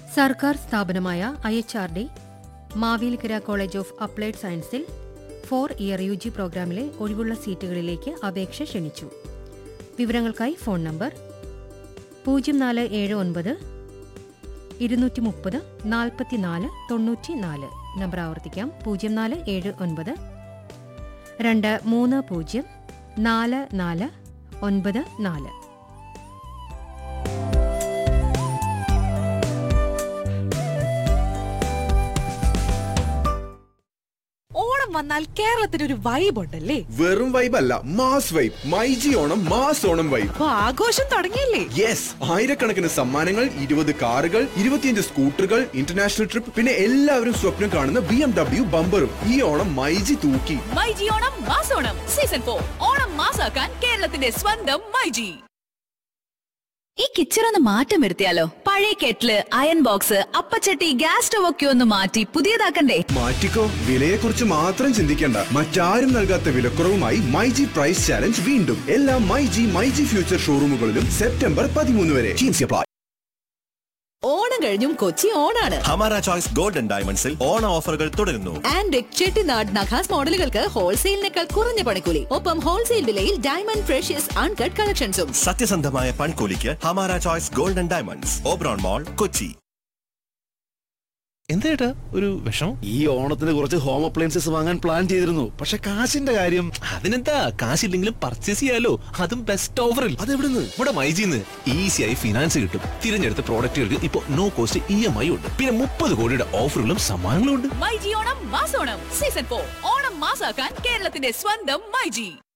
സർക്കാർ സ്ഥാപനമായ I H R D Mavelikkara college of applied സയൻസിൽ ഫോർ ഇയർ യു ജി പ്രോഗ്രാമിലെ ഒഴിവുള്ള സീറ്റുകളിലേക്ക് അപേക്ഷ ക്ഷണിച്ചു വിവരങ്ങൾക്കായി ഫോൺ നമ്പർ പൂജ്യം നാല് ഏഴ് ഒൻപത് ഇരുന്നൂറ്റി മുപ്പത് നാൽപ്പത്തിനാല് തൊണ്ണൂറ്റി നാല് നമ്പർ ആവർത്തിക്കാം പൂജ്യം നാല് ഏഴ് ഒൻപത് രണ്ട് മൂന്ന് പൂജ്യം നാല് നാല് ഒൻപത് നാല് ഓണം വന്നാൽ കേരളത്തിന് ഒരു വൈബ് ഉണ്ടല്ലേ വെറും വൈബ് അല്ല mass vibe myG Onam mass Onam vibe അപ്പൊ ആഘോഷം തുടങ്ങിയല്ലേ യെസ് ആയിരക്കണക്കിന് സമ്മാനങ്ങൾ ഇരുപത് കാറുകൾ ഇരുപത്തിയഞ്ച് സ്കൂട്ടറുകൾ ഇന്റർനാഷണൽ ട്രിപ്പ് പിന്നെ എല്ലാവരും സ്വപ്നം കാണുന്ന ബി എം ഡബ്ല്യു ബമ്പറും ഈ ഓണം മൈജി തൂക്കി മൈജി ഓണം മാസോണം സീസൺ ഫോർ ഓണം മാസാക്കാൻ കേരളത്തിന്റെ സ്വന്തം മൈജി ഈ കിച്ചൺ ഒന്ന് മാറ്റം വരുത്തിയാലോ പഴയ കെറ്റില് അയൺ ബോക്സ് അപ്പച്ചട്ടി ഗ്യാസ് സ്റ്റവ് ഒക്കെ ഒന്ന് മാറ്റി പുതിയതാക്കണ്ടേ മാറ്റിക്കോ വിലയെക്കുറിച്ച് മാത്രം ചിന്തിക്കേണ്ട മറ്റാരും നൽകാത്ത വിലക്കുറവുമായി മൈജി പ്രൈസ് ചാലഞ്ച് വീണ്ടും എല്ലാ മൈജി മൈജി ഫ്യൂച്ചർ ഷോറൂമുകളിലും സെപ്റ്റംബർ പതിമൂന്ന് വരെ Teams apply. ഓണം കഴിഞ്ഞും കൊച്ചി ഓണാണ് ഹമാര ചോയ്സ് ഗോൾഡൻ ഡയമണ്ട്സിൽ ഓണ ഓഫറുകൾ തുടരുന്നു ആൻഡ് ചെട്ടിനാട് നഖാസ് മോഡലുകൾക്ക് ഹോൾസെയിലിനേക്കാൾ കുറഞ്ഞ പണിക്കൂലി ഒപ്പം ഹോൾസെയിൽ വിലയിൽ ഡയമണ്ട് ഫ്രഷ്യസ് അൺകട്ട് കളക്ഷൻസും സത്യസന്ധമായ പണിക്കൂലിക്ക് ഹമാര choice golden diamonds Oberon mall Kochi എന്തേട്ടാ ഒരു വിഷമം ഈ ഓണത്തിന് കുറച്ച് ഹോം അപ്ലയൻസസ് വാങ്ങാൻ പ്ലാൻ ചെയ്തിരുന്നു പക്ഷെ കാശിന്റെ കാര്യം അതിനെന്താ കാശില്ലെങ്കിലും പർച്ചേസ് ചെയ്യാലോ അതും ബെസ്റ്റ് ഓഫറിൽ അതെവിടുന്ന് ഇവിടെ മൈജിന്ന് ഈസിയായി ഫിനാൻസ് കിട്ടും തിരഞ്ഞെടുത്ത പ്രോഡക്റ്റുകൾക്ക് ഇപ്പോൾ no cost E M I ഉണ്ട് പിന്നെ മുപ്പത് കോടിയുടെ ഓഫറുകളും സമ്മാനങ്ങളും ഉണ്ട് മൈജി ഓണം മാസോണം സീസൺ ഫോർ ഓണം മാസാക്കാൻ കേരളത്തിന്റെ സ്വന്തം മൈജി